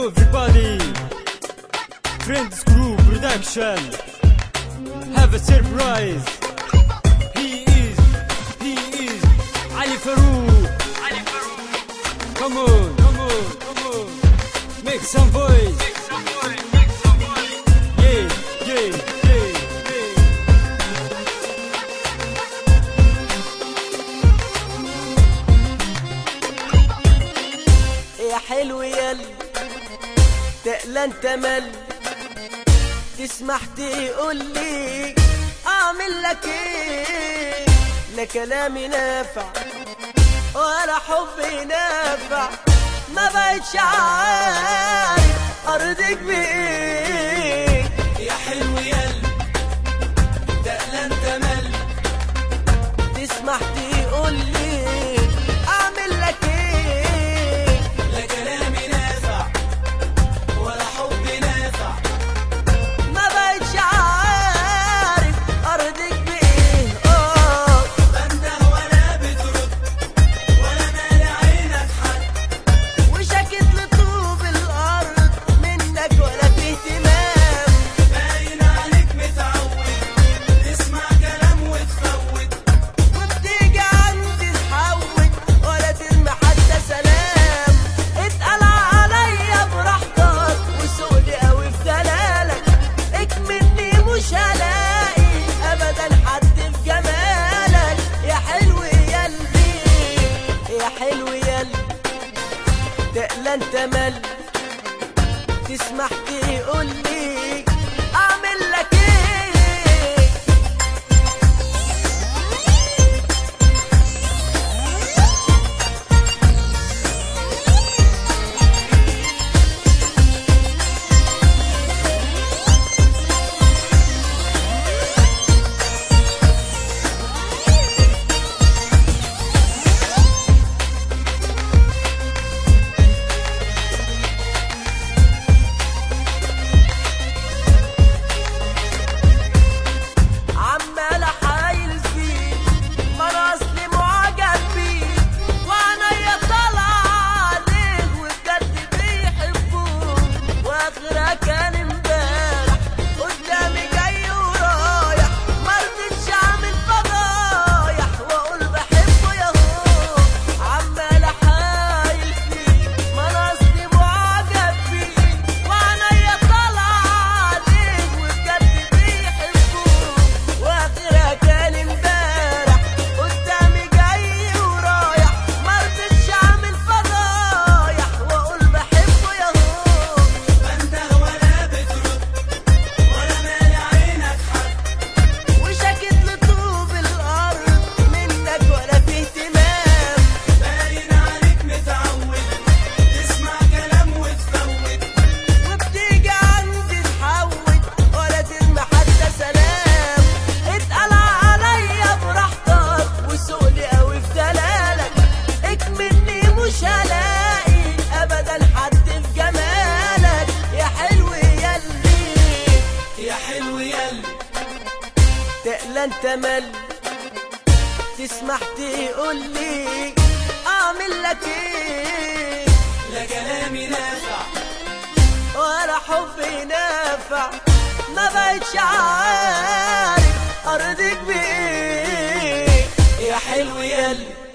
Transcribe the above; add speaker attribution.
Speaker 1: Hello everybody Friends Crew Production Have a surprise He is He is Ali Farouk Ali Farouk Come on Come on Come on Make some voice Make some voice Make some voice Yeah Yeah Yeah Yeah
Speaker 2: يا حلو يل تقلى انت مل تسمح تقول لي اعمل لك ايه لا كلامي نافع ولا حبي نافع ما بقتش عارف ارضيك بايه
Speaker 3: يا حلو يل تقلى انت مل
Speaker 2: تسمح تقول لي اعمل لك ايه
Speaker 3: لا كلامي نافع ولا حبي نافع
Speaker 2: ما بقتش عارف ارضيك بايه اه
Speaker 3: بنده ولا بترد ولا مالي عينك حد
Speaker 2: وشكت لطوب الارض منك ولا في اهتمام
Speaker 3: باين عليك متعود تسمع كلام وتفوت
Speaker 2: وبتيجي عندي تحوت ولا ترمي حتى سلام اتقل عليا براحتك وسودي قوي في دلالك اكملني مش هلاقي ابدا حد في جمالك يا حلو يا قلبي يا حلو يا قلبي تقلى انت مل تسمح تقول لي اعمل لك ايه عمال احايل فيك ما انا اصلي معجب بيك وعينيا طالعه عليك وبجد بيحبوك واخرها كان امبارح قدامي جاي ورايح مرضتش اعمل فضايح واقول بحبه ياهو عمال احايل فيك ما انا اصلي معجب بيك وعينيا طالعه عليك وبجد بيحبوك واخرها كان امبارح قدامي جاي ورايح مرضتش اعمل فضايح واقول بحبه ياهو
Speaker 3: بنده ولا بترد ولا مالي عينك حد
Speaker 2: وشكت لطوب الارض منك ولا في اهتمام
Speaker 3: باين عليك متعود تسمع كلام وتفوت
Speaker 2: وبتيجي عندي تحوت ولا ترمي حتى سلام اتقل عليا براحتك وسؤلي قوي في دلالك اكملني مش هلاقي ابدا حد في جمالك يا حلو ياللي
Speaker 3: يا حلو يل
Speaker 2: تقلى انت مل تسمح تقول لي اعمل لك ايه
Speaker 3: لا كلامي نافع
Speaker 2: ولا حبي نافع ما بقتش عارف ارضيك بايه
Speaker 3: يا حلو يل